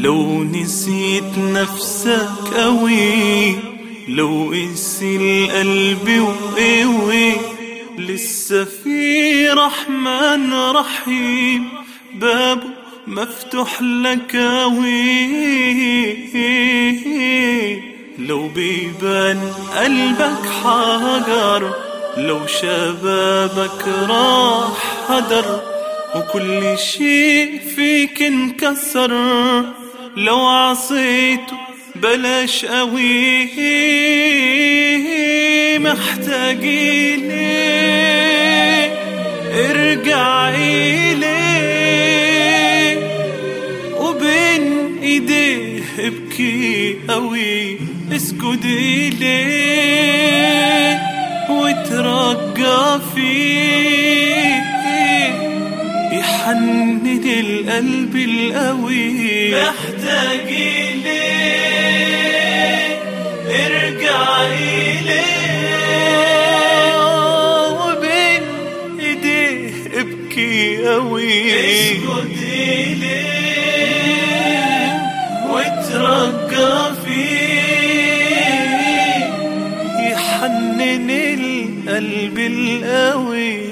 لو نسيت نفسك قوي لو قسي القلب وقوي لسه في رحمن رحيم بابه مفتوح لك قوي لو بيبان قلبك حجر لو شبابك راح هدر وكل شيء فيك انكسر لو عصيته بلاش قوي محتاج إليه ارجع إليه وبين ايديه ابكي قوي اسجد إليه وترجى فيه يحنن القلب القوي محتاج إليه ارجع إليه وبين إيديه ابكي قوي اسجد إليه وترجى فيه يحنن القلب القوي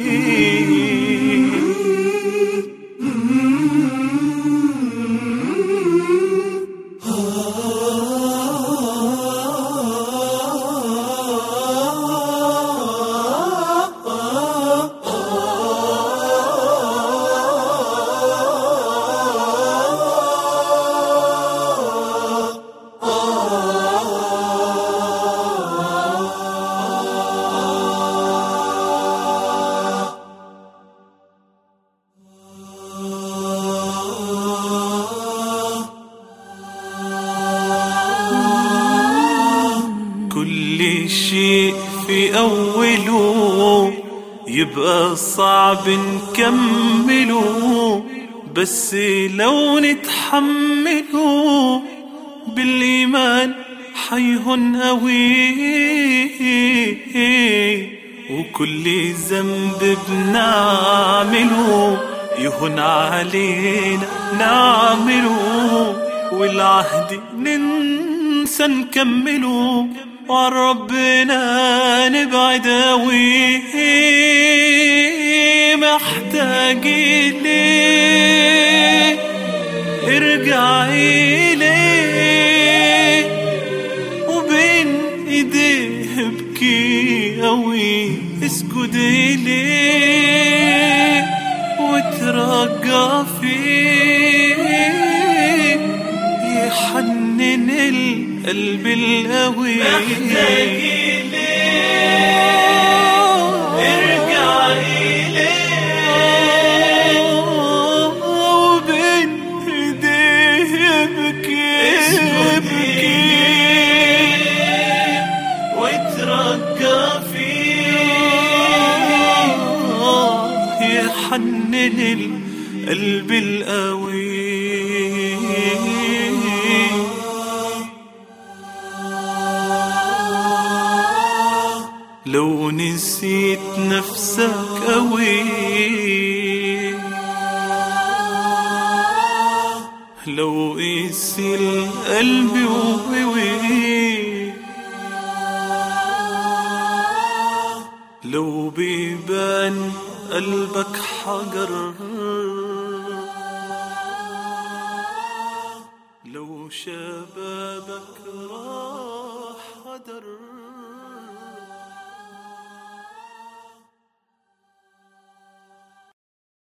كل شيء في أوله يبقى صعب نكمله بس لو نتحمله بالإيمان حيهن قوي وكل ذنب بنعمله يهون علينا نعمله والعهد ننسى نكمله وعن ربنا نبعد أوي محتاج إليه ارجع إليه وبين إيديه ابكي أوي اسجد إليه وترجى فيه يحنن القلب القوي محتاج ارجع إليه وبين ايديه يبكي يبكي وترجى فيه يحنن القلب القوي لو نسيت نفسك قوي لو قسي القلب وقوي لو بيبان قلبك حجر لو شبابك